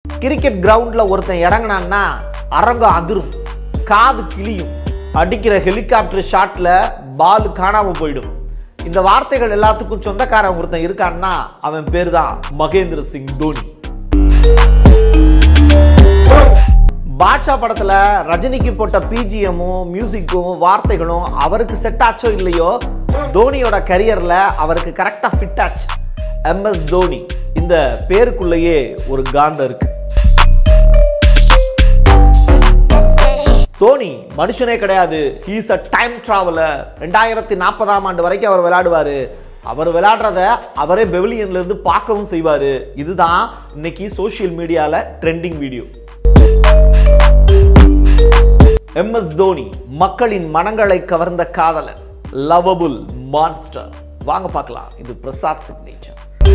cricket கிரவுண்டில் ஒருத்தன் இறங்கினான்னா அரங்கம் அதிரும் காது கிளியும் அடிக்கிற ஹெலிகாப்டர் ஷாட்டில் பால் காணாமல் போயிடும் இந்த வார்த்தைகள் எல்லாத்துக்கும் சொந்தக்காரன் ஒருத்தன் இருக்கான்னா அவன் பேர் தான் மகேந்திர சிங் தோனி பாட்ஷா படத்துல ரஜினிக்கு போட்ட பிஜிஎம்மும் மியூசிக்கும் வார்த்தைகளும் அவருக்கு செட் ஆச்சோ இல்லையோ தோனியோட கரியர்ல அவருக்கு கரெக்டா ஃபிட் ஆச்சு எம்எஸ் தோனி இந்த பேருக்குள்ளேயே ஒரு காந்தம் இருக்கு தோனி மனுஷனே கிடையாது ஹீஸ் அ டைம் டிராவலர் ரெண்டாயிரத்தி நாற்பதாம் ஆண்டு வரைக்கும் அவர் விளையாடுவாரு அவர் விளையாடுறத அவரே பெவிலியன்ல இருந்து பார்க்கவும் செய்வாரு இதுதான் இன்னைக்கு சோஷியல் மீடியால ட்ரெண்டிங் வீடியோ எம்எஸ் தோனி மக்களின் மனங்களை கவர்ந்த காதலன் லவபுல் மான்ஸ்டர் வாங்க பார்க்கலாம் இது பிரசாத் சிக்னேச்சர்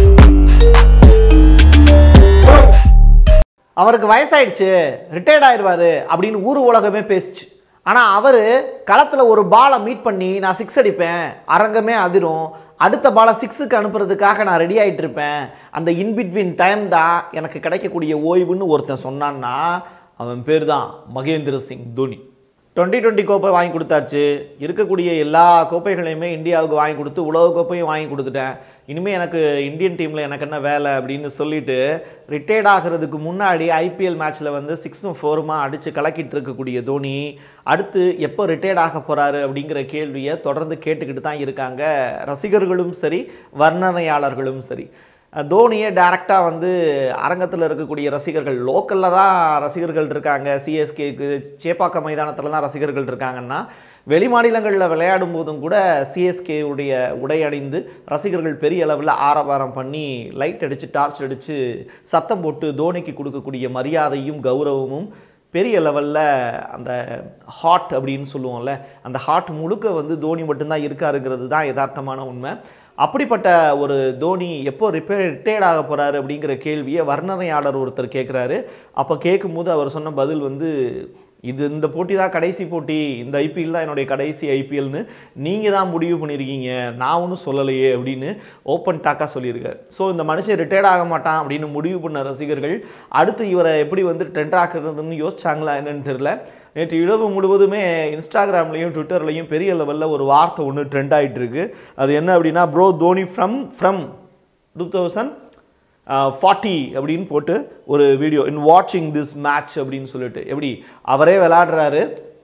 அவருக்கு வயசாயிடுச்சு ரிட்டையர்ட் ஆயிடுவாரு அப்படின்னு ஊர் உலகமே பேசுச்சு ஆனால் அவர் களத்தில் ஒரு பாலை மீட் பண்ணி நான் சிக்ஸ் அடிப்பேன் அரங்கமே அதிரும் அடுத்த பாலை சிக்ஸுக்கு அனுப்புறதுக்காக நான் ரெடி ஆகிட்டு இருப்பேன் அந்த இன்பிட்வீன் டைம் தான் எனக்கு கிடைக்கக்கூடிய ஓய்வுன்னு ஒருத்தன் சொன்னான்னா அவன் பேர் தான் மகேந்திர சிங் தோனி டுவெண்ட்டி டுவெண்ட்டி கோப்பை வாங்கி கொடுத்தாச்சு இருக்கக்கூடிய எல்லா கோப்பைகளையுமே இந்தியாவுக்கு வாங்கி கொடுத்து உலக கோப்பையும் வாங்கி கொடுத்துட்டேன் இனிமேல் எனக்கு இந்தியன் டீமில் எனக்கு என்ன வேலை அப்படின்னு சொல்லிட்டு ரிட்டையர்ட் ஆகிறதுக்கு முன்னாடி ஐபிஎல் மேட்ச்சில் வந்து சிக்ஸும் ஃபோருமா அடித்து கலக்கிட்டு இருக்கக்கூடிய தோனி அடுத்து எப்போ ரிட்டையர்ட் ஆக போகிறாரு அப்படிங்கிற கேள்வியை தொடர்ந்து கேட்டுக்கிட்டு தான் இருக்காங்க ரசிகர்களும் சரி வர்ணனையாளர்களும் சரி தோனியே டேரெக்டாக வந்து அரங்கத்தில் இருக்கக்கூடிய ரசிகர்கள் லோக்கலில் தான் ரசிகர்கள் இருக்காங்க சிஎஸ்கேக்கு சேப்பாக்கம் மைதானத்தில் தான் ரசிகர்கள் இருக்காங்கன்னா வெளி மாநிலங்களில் விளையாடும் போதும் கூட சிஎஸ்கே உடைய உடை அணிந்து ரசிகர்கள் பெரிய அளவில் ஆரவாரம் பண்ணி லைட் அடித்து டார்ச் அடித்து சத்தம் போட்டு தோனிக்கு கொடுக்கக்கூடிய மரியாதையும் கௌரவமும் பெரிய லெவலில் அந்த ஹாட் அப்படின்னு சொல்லுவோம்ல அந்த ஹாட் முழுக்க வந்து தோனி மட்டும்தான் இருக்காருங்கிறது தான் யதார்த்தமான உண்மை அப்படிப்பட்ட ஒரு தோனி எப்போ ரிப்பேர் ரிட்டையர்ட் ஆக போகிறாரு அப்படிங்கிற கேள்வியை வர்ணனையாளர் ஒருத்தர் கேட்குறாரு அப்போ கேட்கும்போது அவர் சொன்ன பதில் வந்து இது இந்த போட்டி தான் கடைசி போட்டி இந்த ஐபிஎல் தான் என்னுடைய கடைசி ஐபிஎல்னு நீங்கள் தான் முடிவு பண்ணியிருக்கீங்க நான் ஒன்றும் சொல்லலையே அப்படின்னு ஓப்பன் டாக்காக சொல்லியிருக்காரு ஸோ இந்த மனுஷன் ரிட்டையர்ட் ஆக மாட்டான் அப்படின்னு முடிவு பண்ண ரசிகர்கள் அடுத்து இவரை எப்படி வந்து ட்ரெண்ட் ஆக்குறதுன்னு யோசிச்சாங்களா என்னன்னு தெரியல நேற்று இரவு முழுவதுமே இன்ஸ்டாகிராம்லேயும் ட்விட்டர்லையும் பெரிய லெவலில் ஒரு வார்த்தை ஒன்று ட்ரெண்ட் ஆகிட்டு இருக்கு அது என்ன அப்படின்னா bro Dhoni from from two thousand forty அப்படின்னு போட்டு ஒரு வீடியோ இன் வாட்சிங் திஸ் மேட்ச் அப்படின்னு சொல்லிட்டு எப்படி அவரே விளையாடுறாரு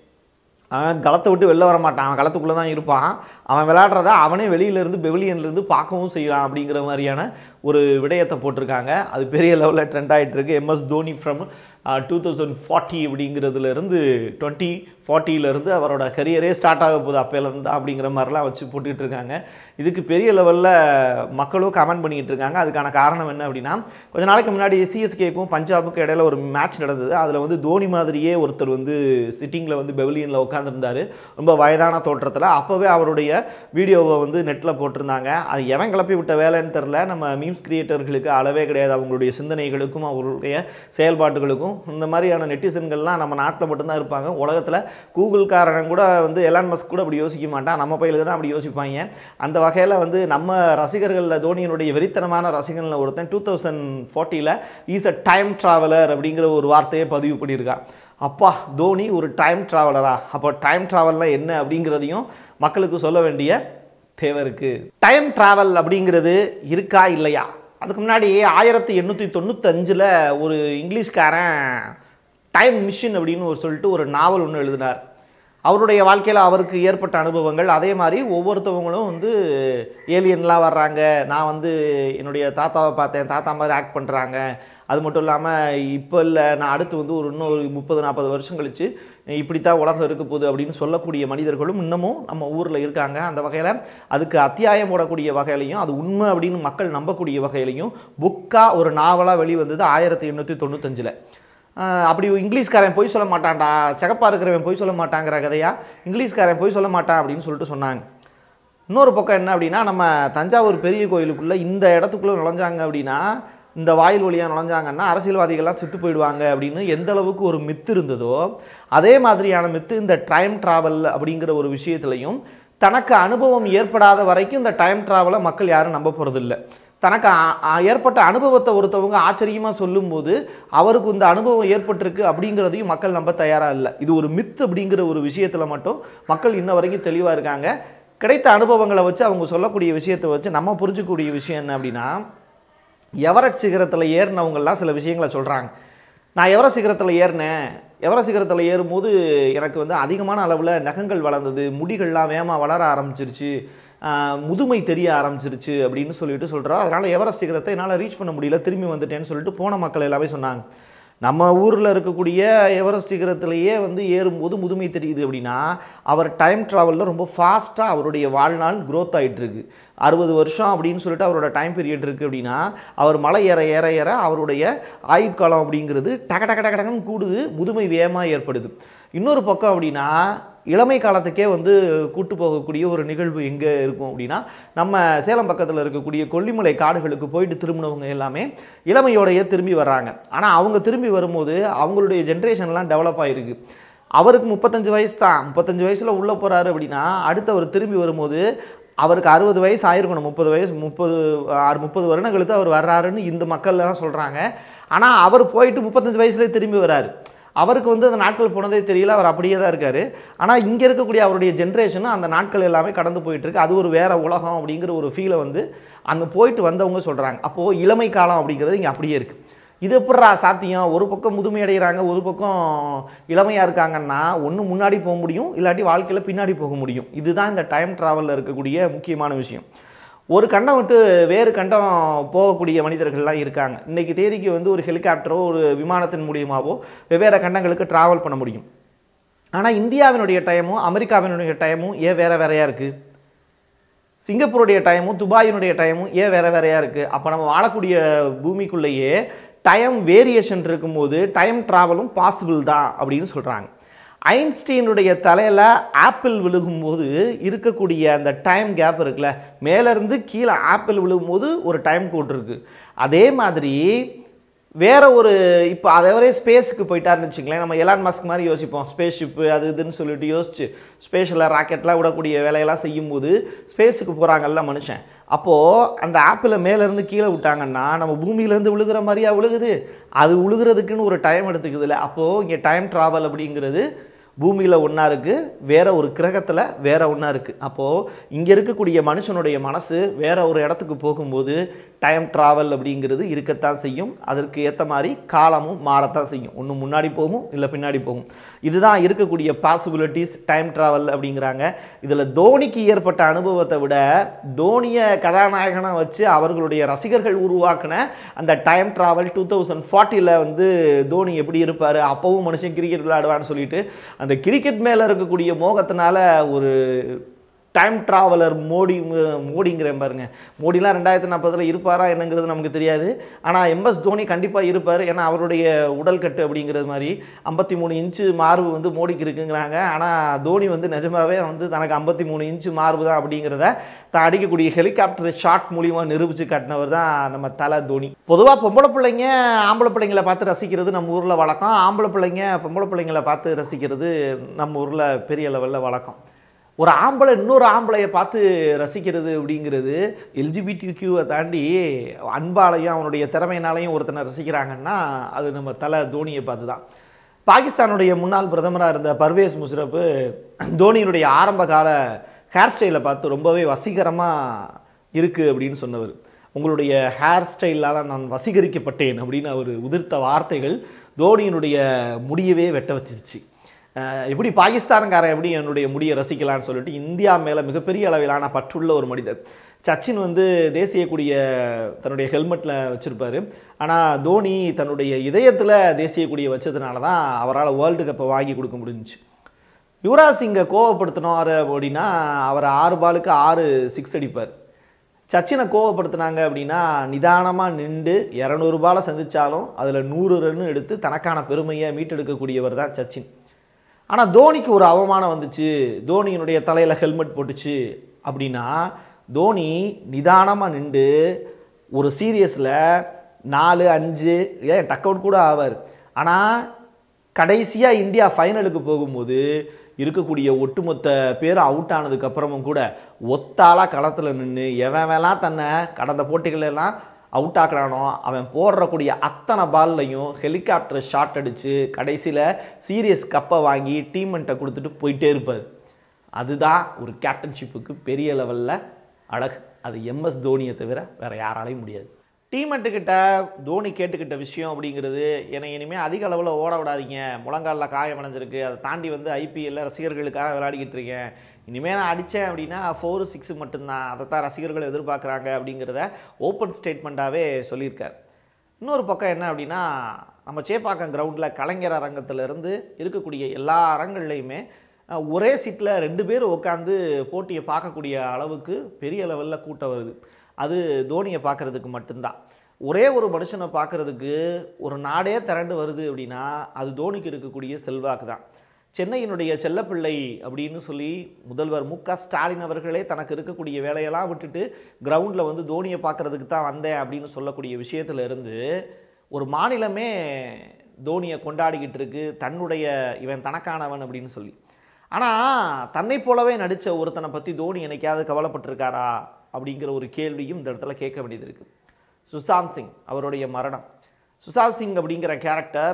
அவன் களத்தை விட்டு வெளில வர மாட்டான் அவன் களத்துக்குள்ளே தான் இருப்பான் அவன் விளையாடுறத அவனே வெளியிலேருந்து பெவிலியன்லேருந்து பார்க்கவும் செய்யலாம் அப்படிங்கிற மாதிரியான ஒரு விடயத்தை போட்டிருக்காங்க அது பெரிய லெவலில் ட்ரெண்ட் ஆகிட்டு இருக்கு MS Dhoni from two thousand forty அப்படிங்கிறதுலேருந்து டுவெண்ட்டி ஃபார்ட்டியிலேருந்து அவரோட கரியரே ஸ்டார்ட் ஆக போகுது அப்போலேருந்து அப்படிங்கிற மாதிரிலாம் வச்சு போட்டுக்கிட்டு இருக்காங்க இதுக்கு பெரிய லெவலில் மக்களும் கமெண்ட் பண்ணிக்கிட்டு இருக்காங்க அதுக்கான காரணம் என்ன அப்படின்னா கொஞ்ச நாளைக்கு முன்னாடி சிஎஸ்கேக்கும் பஞ்சாபுக்கும் இடையில ஒரு மேட்ச் நடந்தது அதில் வந்து தோனி மாதிரியே ஒருத்தர் வந்து சிட்டிங்கில் வந்து பெவிலியனில் உட்காந்துருந்தார் ரொம்ப வயதான தோற்றத்தில் அப்போவே அவருடைய வீடியோவை வந்து நெட்டில் போட்டிருந்தாங்க அது எவன் கிளப்பி விட்ட வேலைன்னு தெரில நம்ம மீம்ஸ் கிரியேட்டர்களுக்கு அளவே கிடையாது அவங்களுடைய சிந்தனைகளுக்கும் அவர்களுடைய செயல்பாட்டுகளுக்கும் இந்த மாதிரியான நெட்டிசன்கள்லாம் நம்ம நாட்டில் மட்டும்தான் இருப்பாங்க உலகத்தில் கூகுள்காரன் கூட வந்து எலான் மஸ்க் கூட அப்படி யோசிக்க மாட்டான் நம்ம பயிலுக்கு தான் அப்படி யோசிப்பாங்க அந்த வகையில் வந்து நம்ம ரசிகர்களில் தோனியினுடைய வெறித்தனமான ரசிகர்களில் ஒருத்தன் டூ தௌசண்ட் ஃபார்ட்டியில் ஈஸ் அ டைம் ட்ராவலர் அப்படிங்கிற ஒரு வார்த்தையை பதிவு பண்ணியிருக்கான் அப்பா தோனி ஒரு டைம் ட்ராவலரா அப்போ டைம் ட்ராவல்லாம் என்ன அப்படிங்கிறதையும் மக்களுக்கு சொல்ல வேண்டிய தேவை இருக்குது டைம் ட்ராவல் அப்படிங்கிறது இருக்கா இல்லையா அதுக்கு முன்னாடி ஆயிரத்தி எண்ணூற்றி தொண்ணூத்தஞ்சில் ஒரு இங்கிலீஷ்காரன் டைம் மிஷின் அப்படின்னு ஒரு சொல்லிட்டு ஒரு நாவல் ஒன்று எழுதினார் அவருடைய வாழ்க்கையில் அவருக்கு ஏற்பட்ட அனுபவங்கள் அதே மாதிரி ஒவ்வொருத்தவங்களும் வந்து ஏலியன்லாம் வர்றாங்க நான் வந்து என்னுடைய தாத்தாவை பார்த்தேன் தாத்தா மாதிரி ஆக்ட் பண்ணுறாங்க அது மட்டும் இல்லாமல் இப்போ இல்லை நான் அடுத்து வந்து ஒரு இன்னும் ஒரு முப்பது நாற்பது வருஷம் கழித்து இப்படித்தான் உலகம் இருக்க போகுது அப்படின்னு சொல்லக்கூடிய மனிதர்களும் இன்னமும் நம்ம ஊரில் இருக்காங்க அந்த வகையில் அதுக்கு அத்தியாயம் போடக்கூடிய வகையிலையும் அது உண்மை அப்படின்னு மக்கள் நம்பக்கூடிய வகையிலையும் புக்காக ஒரு நாவலாக வெளிவந்தது ஆயிரத்தி எண்ணூற்றி தொண்ணூத்தஞ்சில் அப்படி இங்கிலீஷ்காரன் போய் சொல்ல மாட்டான்டா செகப்பாக இருக்கிறவன் போய் சொல்ல மாட்டாங்கிற கதையா இங்கிலீஷ்காரன் போய் சொல்ல மாட்டான் அப்படின்னு சொல்லிட்டு சொன்னாங்க இன்னொரு பக்கம் என்ன அப்படின்னா நம்ம தஞ்சாவூர் பெரிய கோயிலுக்குள்ளே இந்த இடத்துக்குள்ளே நுழைஞ்சாங்க அப்படின்னா இந்த வாயில் வழியாக நுழைஞ்சாங்கன்னா அரசியல்வாதிகள்லாம் செத்து போயிடுவாங்க அப்படின்னு எந்த அளவுக்கு ஒரு மித்து இருந்ததோ அதே மாதிரியான மித்து இந்த டைம் ட்ராவல் அப்படிங்கிற ஒரு விஷயத்துலையும் தனக்கு அனுபவம் ஏற்படாத வரைக்கும் இந்த டைம் ட்ராவலை மக்கள் யாரும் நம்ப போகிறதில்ல தனக்கு அ- அ- ஏற்பட்ட அனுபவத்தை ஒருத்தவங்க ஆச்சரியமாக சொல்லும்போது அவருக்கு இந்த அனுபவம் ஏற்பட்டிருக்கு அப்படிங்கிறதையும் மக்கள் நம்ப தயாராக இல்லை இது ஒரு மித் அப்படிங்கிற ஒரு விஷயத்தில் மட்டும் மக்கள் இன்ன வரைக்கும் தெளிவாக இருக்காங்க கிடைத்த அனுபவங்களை வச்சு அவங்க சொல்லக்கூடிய விஷயத்தை வச்சு நம்ம புரிஞ்சுக்கக்கூடிய விஷயம் என்ன அப்படின்னா எவரெஸ்ட் சிகரத்தில் ஏறினவங்கெல்லாம் சில விஷயங்களை சொல்கிறாங்க நான் எவரெஸ்ட் சிகரத்தில் ஏறினேன் எவரெஸ்ட் சிகரத்தில் ஏறும்போது எனக்கு வந்து அதிகமான அளவில் நகங்கள் வளர்ந்தது முடிகள்லாம் வேகமாக வளர ஆரம்பிச்சிருச்சு ஆஹ், முதுமை தெரிய ஆரம்பிச்சிருச்சு அப்படின்னு சொல்லிட்டு சொல்கிறா அதனால் எவரெஸ்ட் சிகரத்தை என்னால் ரீச் பண்ண முடியல திரும்பி வந்துட்டேன்னு சொல்லிட்டு போன மக்கள் எல்லாமே சொன்னாங்க நம்ம ஊரில் இருக்கக்கூடிய எவரெஸ்ட் சிகரத்திலேயே வந்து ஏறும்போது முதுமை தெரியுது அப்படின்னா அவர் டைம் ட்ராவலில் ரொம்ப ஃபாஸ்ட்டாக அவருடைய வாழ்நாள் growth ஆயிட்டு இருக்கு அறுபது வருஷம் அப்படின்னு சொல்லிட்டு அவரோட டைம் பீரியட் இருக்குது அப்படின்னா அவர் மலை ஏற ஏற ஏற அவருடைய ஆயுட்காலம் அப்படிங்கிறது டக டக டக டகன்னு கூடுது முதுமை வேகமாக ஏற்படுது இன்னொரு பக்கம் அப்படின்னா இளமை காலத்துக்கே வந்து கூட்டு போகக்கூடிய ஒரு நிகழ்வு எங்கே இருக்கும் அப்படின்னா நம்ம சேலம் பக்கத்தில் இருக்கக்கூடிய கொல்லிமலை காடுகளுக்கு போயிட்டு திரும்பினவங்க எல்லாமே இளமையோடையே திரும்பி வர்றாங்க ஆனால் அவங்க திரும்பி வரும்போது அவங்களுடைய ஜென்ரேஷன்லாம் டெவலப் ஆகிருக்கு அவருக்கு முப்பத்தஞ்சு வயசு தான் முப்பத்தஞ்சு வயசில் உள்ளே போகிறாரு அப்படின்னா அடுத்து அவர் திரும்பி வரும்போது அவருக்கு அறுபது வயசு ஆயிருக்கணும் முப்பது வயசு முப்பது ஆறு முப்பது வருடம் கழித்து அவர் வர்றாருன்னு இந்த மக்கள் எல்லாம் சொல்கிறாங்க ஆனால் அவர் போயிட்டு முப்பத்தஞ்சு வயசுலேயே திரும்பி வராரு அவருக்கு வந்து அந்த நாட்கள் போனதே தெரியல அவர் அப்படியே தான் இருக்காரு ஆனால் இங்கே இருக்கக்கூடிய அவருடைய ஜென்ரேஷன் அந்த நாட்கள் எல்லாமே கடந்து போயிட்டு இருக்கு அது ஒரு வேற உலகம் அப்படிங்கிற ஒரு ஃபீலை வந்து அங்கே போயிட்டு வந்தவங்க சொல்கிறாங்க அப்போது இளமை காலம் அப்படிங்கிறது இங்கே அப்படியே இருக்குது இது எப்படிடா சாத்தியம் ஒரு பக்கம் முதுமை அடைகிறாங்க ஒரு பக்கம் இளமையாக இருக்காங்கன்னா ஒன்று முன்னாடி போக முடியும் இல்லாட்டி வாழ்க்கையில் பின்னாடி போக முடியும் இதுதான் இந்த டைம் ட்ராவலில் இருக்கக்கூடிய முக்கியமான விஷயம் ஒரு கண்டம் விட்டு வேறு கண்டம் போகக்கூடிய மனிதர்கள்லாம் இருக்காங்க இன்னைக்கு தேதிக்கு வந்து ஒரு ஹெலிகாப்டரோ ஒரு விமானத்தின் மூலியமாவோ வெவ்வேறு கண்டங்களுக்கு ட்ராவல் பண்ண முடியும் ஆனால் இந்தியாவினுடைய டைமும் அமெரிக்காவினுடைய டைமும் ஏன் வேற வேறையாக இருக்குது சிங்கப்பூருடைய டைமும் துபாயினுடைய டைமும் ஏன் வேற வேறையா இருக்கு அப்போ நம்ம வாழக்கூடிய பூமிக்குள்ளேயே டைம் வேரியேஷன் இருக்கும்போது டைம் ட்ராவலும் பாசிபிள் தான் அப்படின்னு சொல்றாங்க ஐன்ஸ்டீனுடைய தலையில ஆப்பிள் விழுகும்போது இருக்கக்கூடிய அந்த டைம் கேப் இருக்குல்ல மேல இருந்து கீழே ஆப்பிள் விழுகும்போது ஒரு டைம் கோட் இருக்கு அதே மாதிரி வேற ஒரு இப்போ அதவரே ஸ்பேஸுக்கு போயிட்டாருன்னு வச்சுங்களேன் நம்ம எலான் மஸ்க் மாதிரி யோசிப்போம் ஸ்பேஸ் ஷிப்பு அது இதுன்னு சொல்லிட்டு யோசிச்சு ஸ்பேஸில் ராக்கெட்லாம் விடக்கூடிய வேலையெல்லாம் செய்யும்போது ஸ்பேஸுக்கு போகிறாங்கல்ல மனுஷன் அப்போது அந்த ஆப்பிளை மேலேருந்து கீழே விட்டாங்கன்னா நம்ம பூமியிலேருந்து விழுகிற மாதிரியா விழுகுது அது விழுகிறதுக்குன்னு ஒரு டைம் எடுத்துக்குதுல்ல அப்போது இங்கே டைம் ட்ராவல் அப்படிங்கிறது பூமியில் ஒன்றா இருக்குது வேற ஒரு கிரகத்தில் வேற ஒன்றா இருக்குது அப்போது இங்கே இருக்கக்கூடிய மனுஷனுடைய மனசு வேற ஒரு இடத்துக்கு போகும்போது டைம் ட்ராவல் அப்படிங்கிறது இருக்கத்தான் செய்யும் அதற்கு ஏற்ற மாதிரி காலமும் மாறத்தான் செய்யும் ஒன்று முன்னாடி போகும் இல்லை பின்னாடி போகும் இதுதான் இருக்கக்கூடிய பாசிபிலிட்டிஸ் டைம் ட்ராவல் அப்படிங்கிறாங்க இதில் தோனிக்கு ஏற்பட்ட அனுபவத்தை விட தோனியை கதாநாயகனாக வச்சு அவர்களுடைய ரசிகர்கள் உருவாக்கின அந்த டைம் ட்ராவல் டூ தௌசண்ட் ஃபார்ட்டியில் வந்து தோனி எப்படி இருப்பார் அப்போவும் மனுஷன் கிரிக்கெட் விளையாடுவான்னு சொல்லிட்டு அந்த கிரிக்கெட் மேலே இருக்கக்கூடிய மோகத்தினால ஒரு டைம் ட்ராவலர் மோடி மோடிங்கிறேன் பாருங்க மோடிலாம் ரெண்டாயிரத்தி நாற்பதில் இருப்பாரா என்னங்கிறது நமக்கு தெரியாது ஆனால் எம்எஸ் தோனி கண்டிப்பாக இருப்பார் ஏன்னா அவருடைய உடல் கட்டு அப்படிங்கிறது மாதிரி ஐம்பத்தி மூணு இன்ச்சு மார்பு வந்து மோடிக்கு இருக்குங்கிறாங்க ஆனால் தோனி வந்து நிஜமாவே வந்து தனக்கு ஐம்பத்தி மூணு இன்ச்சு மார்பு தான் அப்படிங்கிறத தான் அடிக்கக்கூடிய ஹெலிகாப்டர் ஷாட் மூலியமாக நிரூபித்து காட்டினவர் தான் நம்ம தலை தோனி பொதுவாக பொம்பளை பிள்ளைங்க ஆம்பளை பிள்ளைங்களை பார்த்து ரசிக்கிறது நம்ம ஊரில் வழக்கம் ஆம்பளை பிள்ளைங்க பொம்பளை பிள்ளைங்களை பார்த்து ரசிக்கிறது நம்ம ஊரில் பெரிய லெவலில் வழக்கம் ஒரு ஆம்பளை இன்னொரு ஆம்பளையை பார்த்து ரசிக்கிறது அப்படிங்கிறது எல்ஜிபிடி கியூவை தாண்டி அன்பாலையும் அவனுடைய திறமையினாலையும் ஒருத்தனை ரசிக்கிறாங்கன்னா அது நம்ம தலை தோனியை பார்த்து தான் பாகிஸ்தானுடைய முன்னாள் பிரதமராக இருந்த பர்வேஸ் முஷரப் தோனியினுடைய ஆரம்ப கால ஹேர் ஸ்டைலை பார்த்து ரொம்பவே வசீகரமாக இருக்குது அப்படின்னு சொன்னவர் உங்களுடைய ஹேர் ஸ்டைலால் நான் வசீகரிக்கப்பட்டேன் அப்படின்னு அவர் உதிர்த்த வார்த்தைகள் தோனியினுடைய முடியவே வெட்ட வச்சிருச்சு அஹ் எப்படி பாகிஸ்தான்காரன் எப்படி என்னுடைய முடியை ரசிக்கலாம்னு சொல்லிட்டு இந்தியா மேலே மிகப்பெரிய அளவிலான பற்றுள்ள ஒரு மனிதர் சச்சின் வந்து தேசிய கொடிய தன்னுடைய ஹெல்மெட்டில் வச்சுருப்பாரு ஆனால் தோனி தன்னுடைய இதயத்தில் தேசிய கொடியை வச்சதுனால தான் அவரால் வேர்ல்டு கப்பை வாங்கி கொடுக்க முடிஞ்சுச்சு யுவராஜ் சிங்கை கோவப்படுத்தினார் அப்படின்னா அவர் ஆறு பாலுக்கு ஆறு சிக்ஸ் அடிப்பார் சச்சினை கோவப்படுத்தினாங்க அப்படின்னா நிதானமாக நின்று இரநூறு பாலை சந்திச்சாலும் அதில் நூறு ரன் எடுத்து தனக்கான பெருமையை மீட்டெடுக்கக்கூடியவர் தான் சச்சின் ஆனால் தோனிக்கு ஒரு அவமானம் வந்துச்சு தோனியினுடைய தலையில் ஹெல்மெட் போட்டுச்சு அப்படின்னா தோனி நிதானமாக நின்று ஒரு சீரியஸில் நாலு அஞ்சு ஏன் டக் அவுட் கூட ஆவார் ஆனால் கடைசியாக இந்தியா ஃபைனலுக்கு போகும்போது இருக்கக்கூடிய ஒட்டுமொத்த பேர் அவுட் ஆனதுக்கு அப்புறமும் கூட ஒத்தாளா களத்தில் நின்று எவன்லாம் தன்னை கடந்த போட்டிகள் எல்லாம் அவுட் ஆக்குறானோ அவன் போடுறக்கூடிய அத்தனை பால்லையும் ஹெலிகாப்டர் ஷாட் அடித்து கடைசியில் சீரியஸ் கப்பை வாங்கி டீம்மெண்ட்டை கொடுத்துட்டு போயிட்டே இருப்பார் அதுதான் ஒரு கேப்டன்ஷிப்புக்கு பெரிய லெவலில் அழகு அது எம்எஸ் தோனியை தவிர வேற யாராலையும் முடியாது டீமெண்ட்டுக்கிட்ட தோனி கேட்டுக்கிட்ட விஷயம் அப்படிங்கிறது என்னை இனிமேல் அதிக அளவில் ஓட விடாதீங்க முழங்காலில் காயம் அடைஞ்சிருக்கு அதை தாண்டி வந்து ஐபிஎல்ல ரசிகர்களுக்காக விளையாடிக்கிட்டு இருக்கேன் இனிமேல் நான் அடித்தேன் அப்படின்னா ஃபோரு சிக்ஸ் மட்டும்தான் அதை தான் ரசிகர்கள் எதிர்பார்க்குறாங்க அப்படிங்கிறத ஓப்பன் ஸ்டேட்மெண்ட்டாகவே சொல்லியிருக்கார் இன்னொரு பக்கம் என்ன அப்படின்னா நம்ம சேப்பாக்கம் கிரவுண்டில் கலைஞர் அரங்கத்திலிருந்து இருக்கக்கூடிய எல்லா அரங்கள்லையுமே அஹ், ஒரே சீட்டில் ரெண்டு பேர் உட்காந்து போட்டியை பார்க்கக்கூடிய அளவுக்கு பெரிய லெவலில் கூட்டம் வருது அது தோனியை பார்க்கறதுக்கு மட்டும்தான் ஒரே ஒரு மனுஷனை பார்க்கறதுக்கு ஒரு நாடே திரண்டு வருது அப்படின்னா அது தோனிக்கு இருக்கக்கூடிய செல்வாக்கு தான் சென்னையினுடைய செல்லப்பிள்ளை அப்படின்னு சொல்லி முதல்வர் மு க ஸ்டாலின் அவர்களே தனக்கு இருக்கக்கூடிய வேலையெல்லாம் விட்டுட்டு கிரவுண்டில் வந்து தோனியை பார்க்கறதுக்கு தான் வந்தேன் அப்படின்னு சொல்லக்கூடிய விஷயத்துல இருந்து ஒரு மாநிலமே தோனியை கொண்டாடிக்கிட்டு இருக்கு தன்னுடைய இவன் தனக்கானவன் அப்படின்னு சொல்லி ஆனால் தன்னை போலவே நடித்த ஒருத்தனை பற்றி தோனி என்னைக்காவது கவலைப்பட்டிருக்காரா அப்படிங்கிற ஒரு கேள்வியும் இந்த இடத்துல கேட்க வேண்டியது இருக்குது சுசாந்த் சிங் அவருடைய மரணம் சுசாந்த் சிங் அப்படிங்கிற கேரக்டர்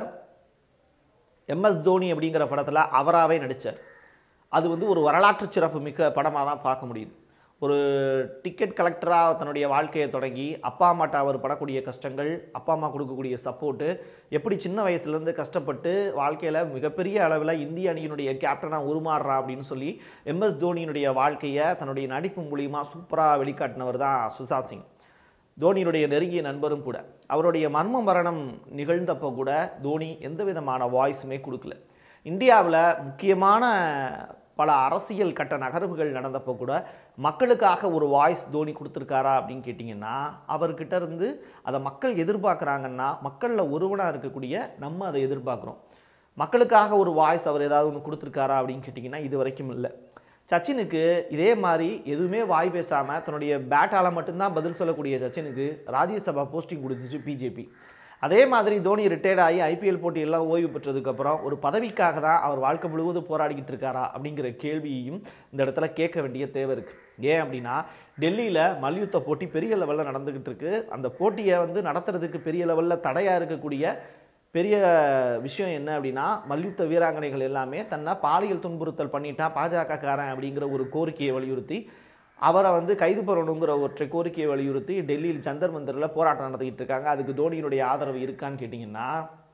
எம்எஸ் தோனி அப்படிங்கிற படத்தில் அவராகவே நடித்தார் அது வந்து ஒரு வரலாற்று சிறப்பு மிக்க படமாக தான் பார்க்க முடியுது ஒரு டிக்கெட் கலெக்டராக தன்னுடைய வாழ்க்கையை தொடங்கி அப்பா அம்மாட்ட அவர் படக்கூடிய கஷ்டங்கள் அப்பா அம்மா கொடுக்கக்கூடிய சப்போர்ட்டு எப்படி சின்ன வயசுலேருந்து கஷ்டப்பட்டு வாழ்க்கையில் மிகப்பெரிய அளவில் இந்திய அணியினுடைய கேப்டனாக உருமாறுறா அப்படின்னு சொல்லி எம்எஸ் தோனியினுடைய வாழ்க்கையை தன்னுடைய நடிப்பு மூலியமா சூப்பராக வெளிக்காட்டினவர் தான் சுசாந்த் சிங் தோனியினுடைய நெருங்கிய நண்பரும் கூட அவருடைய மர்ம மரணம் நிகழ்ந்தப்போ கூட தோனி எந்த விதமான வாய்ஸுமே கொடுக்கல இந்தியாவில் முக்கியமான பல அரசியல் கட்ட நகர்வுகள் நடந்தப்போ கூட மக்களுக்காக ஒரு வாய்ஸ் தோனி கொடுத்துருக்காரா அப்படின்னு கேட்டிங்கன்னா அவர்கிட்ட இருந்து அதை மக்கள் எதிர்பார்க்குறாங்கன்னா மக்களில் ஒருவனாக இருக்கக்கூடிய நம்ம அதை எதிர்பார்க்குறோம் மக்களுக்காக ஒரு வாய்ஸ் அவர் ஏதாவது ஒன்று கொடுத்துருக்காரா அப்படின்னு கேட்டிங்கன்னா இது வரைக்கும் இல்லை சச்சினுக்கு இதே மாதிரி எதுவுமே வாய் பேசாமல் தன்னுடைய பேட்டால் மட்டும்தான் பதில் சொல்லக்கூடிய சச்சினுக்கு ராஜ்யசபா போஸ்டிங் கொடுத்துச்சு பிஜேபி அதே மாதிரி தோனி ரிட்டையர்ட் ஆகி ஐபிஎல் போட்டியெல்லாம் ஓய்வு பெற்றதுக்கப்புறம் ஒரு பதவிக்காக தான் அவர் வாழ்க்கை முழுவதும் போராடிக்கிட்டு இருக்காரா அப்படிங்கிற கேள்வியையும் இந்த இடத்துல கேட்க வேண்டிய தேவை இருக்குது ஏன் அப்படின்னா டெல்லியில் மல்யுத்த போட்டி பெரிய லெவலில் நடந்துக்கிட்டு இருக்கு அந்த போட்டியை வந்து நடத்துறதுக்கு பெரிய லெவலில் தடையாக இருக்கக்கூடிய பெரிய விஷயம் என்ன அப்படின்னா மல்யுத்த வீராங்கனைகள் எல்லாமே தன்னை பாலியல் துன்புறுத்தல் பண்ணிட்டா பாஜகக்காரன் அப்படிங்கிற ஒரு கோரிக்கையை வலியுறுத்தி அவரை வந்து கைது பண்ணணுங்கிற ஒற்றை கோரிக்கையை வலியுறுத்தி டெல்லியில் ஜந்தர் மந்தரில் போராட்டம் நடத்திக்கிட்டு இருக்காங்க அதுக்கு தோனியினுடைய ஆதரவு இருக்கான்னு கேட்டிங்கன்னா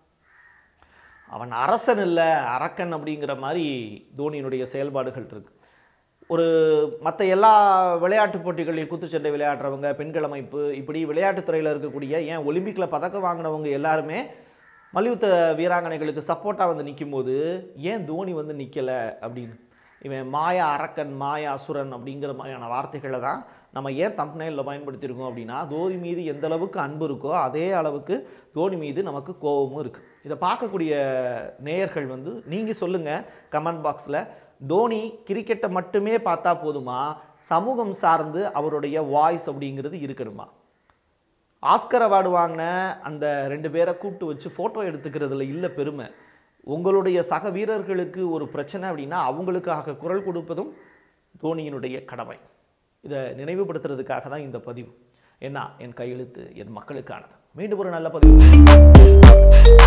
அவன் அரசன் இல்லை அரக்கன் அப்படிங்கிற மாதிரி தோனியினுடைய செயல்பாடுகள் இருக்கு ஒரு மற்ற எல்லா விளையாட்டு போட்டிகளையும் குத்துச்சண்டை விளையாடுறவங்க பெண்கள் அமைப்பு இப்படி விளையாட்டுத் துறையில் இருக்கக்கூடிய ஏன் ஒலிம்பிக்கில் பதக்கம் வாங்கினவங்க எல்லாருமே மல்யுத்த வீராங்கனைகளுக்கு சப்போர்ட்டாக வந்து நிக்கும்போது ஏன் தோனி வந்து நிற்கலை அப்படின்னு இவன் மாயா அரக்கன் மாயா அசுரன் அப்படிங்கிற மாதிரியான வார்த்தைகளை தான் நம்ம ஏன் தம்ப்நெயிலில் பயன்படுத்தியிருக்கோம் அப்படின்னா தோனி மீது எந்த அளவுக்கு அன்பு இருக்கோ அதே அளவுக்கு தோனி மீது நமக்கு கோபமும் இருக்குது இதை பார்க்கக்கூடிய நேயர்கள் வந்து நீங்கள் சொல்லுங்கள் கமெண்ட் பாக்ஸில் தோனி கிரிக்கெட்டை மட்டுமே பார்த்தா போதுமா சமூகம் சார்ந்து அவருடைய வாய்ஸ் அப்படிங்கிறது இருக்கணுமா ஆஸ்கர் அவார்டு வாங்கின அந்த ரெண்டு பேரை கூப்பிட்டு வச்சு ஃபோட்டோ எடுத்துக்கிறதுல இல்லை பெருமை உங்களுடைய சக வீரர்களுக்கு ஒரு பிரச்சனை அப்படின்னா அவங்களுக்காக குரல் கொடுப்பதும் தோனியினுடைய கடமை இதை நினைவுபடுத்துறதுக்காக தான் இந்த பதிவு என்ன என் கையெழுத்து என் மக்களுக்கானது மீண்டும் ஒரு நல்ல பதிவு